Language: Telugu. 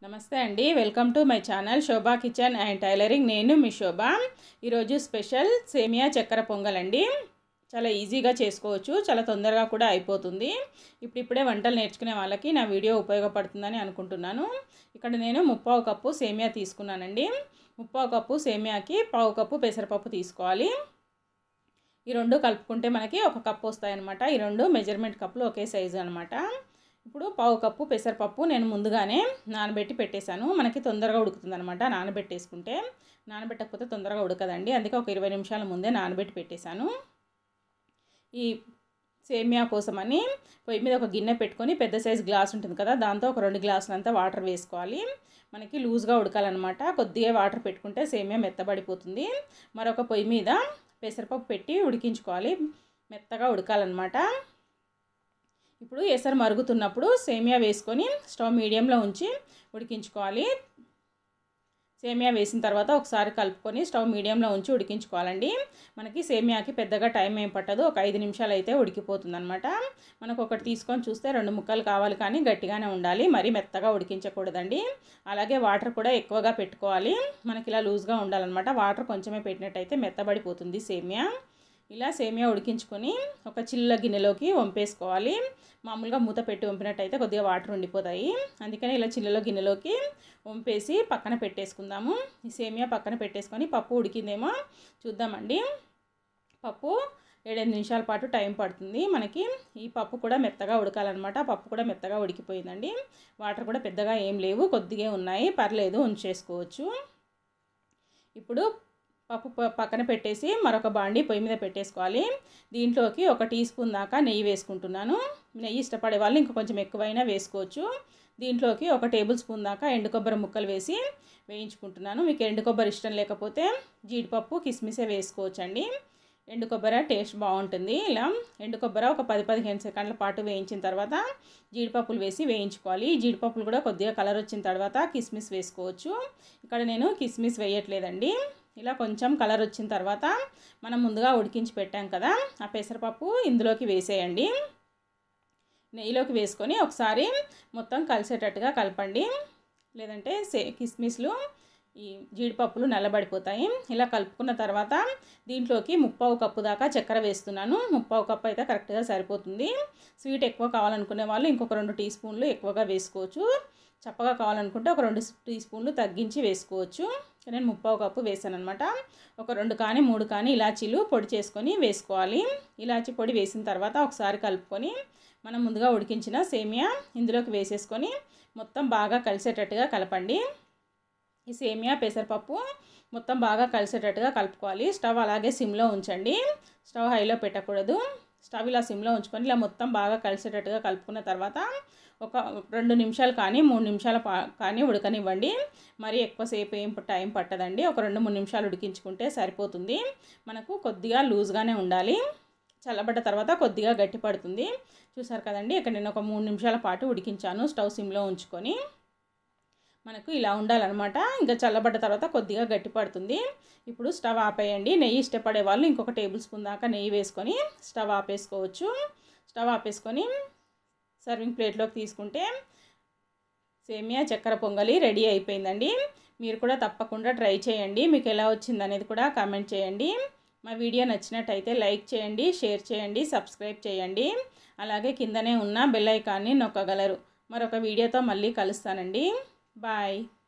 నమస్తే అండి welcome to my channel Shobha kitchen and tailoring నేను మీ శోభ ఈరోజు స్పెషల్ సేమియా చక్కెర పొంగల్ అండి చాలా ఈజీగా చేసుకోవచ్చు చాలా తొందరగా కూడా అయిపోతుంది ఇప్పుడిప్పుడే వంటలు నేర్చుకునే వాళ్ళకి నా వీడియో ఉపయోగపడుతుందని అనుకుంటున్నాను ఇక్కడ నేను ముప్పావు కప్పు సేమియా తీసుకున్నానండి ముప్పావు కప్పు సేమియాకి పావు కప్పు పెసరపప్పు తీసుకోవాలి ఈ రెండు కలుపుకుంటే మనకి ఒక కప్పు వస్తాయన్నమాట ఈ రెండు మెజర్మెంట్ కప్పులు ఒకే సైజు అనమాట ఇప్పుడు పావు కప్పు పెసరపప్పు నేను ముందుగానే నానబెట్టి పెట్టేశాను మనకి తొందరగా ఉడుకుతుంది అనమాట నానబెట్టేసుకుంటే నానబెట్టకపోతే తొందరగా ఉడకదండి అందుకే ఒక ఇరవై నిమిషాల ముందే నానబెట్టి పెట్టేశాను ఈ సేమియా కోసమని పొయ్యి మీద ఒక గిన్నె పెట్టుకొని పెద్ద సైజ్ గ్లాస్ ఉంటుంది కదా దాంతో ఒక రెండు గ్లాసులంతా వాటర్ వేసుకోవాలి మనకి లూజ్గా ఉడకాలన్నమాట కొద్దిగా వాటర్ పెట్టుకుంటే సేమియా మెత్తబడిపోతుంది మరొక పొయ్యి మీద పెసరపప్పు పెట్టి ఉడికించుకోవాలి మెత్తగా ఉడకాలన్నమాట ఇప్పుడు ఎసరు మరుగుతున్నప్పుడు సేమియా వేసుకొని స్టవ్ మీడియంలో ఉంచి ఉడికించుకోవాలి సేమియా వేసిన తర్వాత ఒకసారి కలుపుకొని స్టవ్ మీడియంలో ఉంచి ఉడికించుకోవాలండి మనకి సేమియాకి పెద్దగా టైం ఏం పట్టదు ఒక ఐదు నిమిషాలు అయితే ఉడికిపోతుంది అనమాట మనకు ఒకటి తీసుకొని చూస్తే రెండు ముక్కలు కావాలి కానీ గట్టిగానే ఉండాలి మరీ మెత్తగా ఉడికించకూడదండి అలాగే వాటర్ కూడా ఎక్కువగా పెట్టుకోవాలి మనకి ఇలా లూజ్గా ఉండాలన్నమాట వాటర్ కొంచెమే పెట్టినట్టయితే మెత్తబడిపోతుంది సేమియా ఇలా సేమియా ఉడికించుకొని ఒక చిల్ల గిన్నెలోకి వంపేసుకోవాలి మామూలుగా మూత పెట్టి వంపినట్టయితే కొద్దిగా వాటర్ ఉండిపోతాయి అందుకని ఇలా చిల్లలో గిన్నెలోకి వంపేసి పక్కన పెట్టేసుకుందాము ఈ సేమియా పక్కన పెట్టేసుకొని పప్పు ఉడికిందేమో చూద్దామండి పప్పు ఏడెనిమిది నిమిషాల పాటు టైం పడుతుంది మనకి ఈ పప్పు కూడా మెత్తగా ఉడకాలన్నమాట పప్పు కూడా మెత్తగా ఉడికిపోయిందండి వాటర్ కూడా పెద్దగా ఏం లేవు కొద్దిగా ఉన్నాయి పర్లేదు ఉంచేసుకోవచ్చు ఇప్పుడు పప్పు పక్కన పెట్టేసి మరొక బాండి పొయ్యి మీద పెట్టేసుకోవాలి దీంట్లోకి ఒక టీ స్పూన్ దాకా నెయ్యి వేసుకుంటున్నాను నెయ్యి ఇష్టపడే వాళ్ళు ఇంకా కొంచెం ఎక్కువైనా వేసుకోవచ్చు దీంట్లోకి ఒక టేబుల్ స్పూన్ దాకా ఎండు కొబ్బరి ముక్కలు వేసి వేయించుకుంటున్నాను మీకు ఎండు కొబ్బరి ఇష్టం లేకపోతే జీడిపప్పు కిస్మిసే వేసుకోవచ్చండి ఎండు కొబ్బరి టేస్ట్ బాగుంటుంది ఇలా ఎండు కొబ్బరి ఒక పది పదిహేను సెకండ్ల పాటు వేయించిన తర్వాత జీడిపప్పులు వేసి వేయించుకోవాలి జీడిపప్పులు కూడా కొద్దిగా కలర్ వచ్చిన తర్వాత కిస్మిస్ వేసుకోవచ్చు ఇక్కడ నేను కిస్మిస్ వేయట్లేదండి ఇలా కొంచెం కలర్ వచ్చిన తర్వాత మనం ముందుగా ఉడికించి పెట్టాం కదా ఆ పెసరపప్పు ఇందులోకి వేసేయండి నెయ్యిలోకి వేసుకొని ఒకసారి మొత్తం కలిసేటట్టుగా కలపండి లేదంటే సే కిస్మిస్లు ఈ జీడిపప్పులు నల్లబడిపోతాయి ఇలా కలుపుకున్న తర్వాత దీంట్లోకి ముప్పావు కప్పు దాకా చక్కెర వేస్తున్నాను ముప్పావు కప్పు అయితే కరెక్ట్గా సరిపోతుంది స్వీట్ ఎక్కువ కావాలనుకునే వాళ్ళు ఇంకొక రెండు టీ స్పూన్లు ఎక్కువగా వేసుకోవచ్చు చప్పగా కావాలనుకుంటే ఒక రెండు టీ స్పూన్లు తగ్గించి వేసుకోవచ్చు నేను ముప్పావు కప్పు వేసాను అనమాట ఒక రెండు కానీ మూడు కానీ ఇలాచీలు పొడి చేసుకొని వేసుకోవాలి ఇలాచీ పొడి వేసిన తర్వాత ఒకసారి కలుపుకొని మనం ముందుగా ఉడికించిన సేమియా ఇందులోకి వేసేసుకొని మొత్తం బాగా కలిసేటట్టుగా కలపండి ఈ సేమియా పెసరపప్పు మొత్తం బాగా కలిసేటట్టుగా కలుపుకోవాలి స్టవ్ అలాగే సిమ్లో ఉంచండి స్టవ్ హైలో పెట్టకూడదు స్టవ్ ఇలా సిమ్లో ఉంచుకొని ఇలా మొత్తం బాగా కలిసేటట్టుగా కలుపుకున్న తర్వాత ఒక రెండు నిమిషాలు కానీ మూడు నిమిషాలు కానీ ఉడకనివ్వండి మరి ఎక్కువసేపు ఏం టైం పట్టదండి ఒక రెండు మూడు నిమిషాలు ఉడికించుకుంటే సరిపోతుంది మనకు కొద్దిగా లూజ్గానే ఉండాలి చల్లబడ్డ తర్వాత కొద్దిగా గట్టి పడుతుంది చూసారు కదండి ఇక్కడ నేను ఒక మూడు నిమిషాల పాటు ఉడికించాను స్టవ్ సిమ్లో ఉంచుకొని మనకు ఇలా ఉండాలన్నమాట ఇంకా చల్లబడ్డ తర్వాత కొద్దిగా గట్టి పడుతుంది ఇప్పుడు స్టవ్ ఆపేయండి నెయ్యి ఇష్టపడే వాళ్ళు ఇంకొక టేబుల్ స్పూన్ దాకా నెయ్యి వేసుకొని స్టవ్ ఆపేసుకోవచ్చు స్టవ్ ఆపేసుకొని సర్వింగ్ ప్లేట్లోకి తీసుకుంటే సేమియా చక్కెర పొంగలి రెడీ అయిపోయిందండి మీరు కూడా తప్పకుండా ట్రై చేయండి మీకు ఎలా వచ్చింది అనేది కూడా కామెంట్ చేయండి మా వీడియో నచ్చినట్టయితే లైక్ చేయండి షేర్ చేయండి సబ్స్క్రైబ్ చేయండి అలాగే కిందనే ఉన్న బెల్ ఐకాన్ని నొక్కగలరు మరొక వీడియోతో మళ్ళీ కలుస్తానండి బాయ్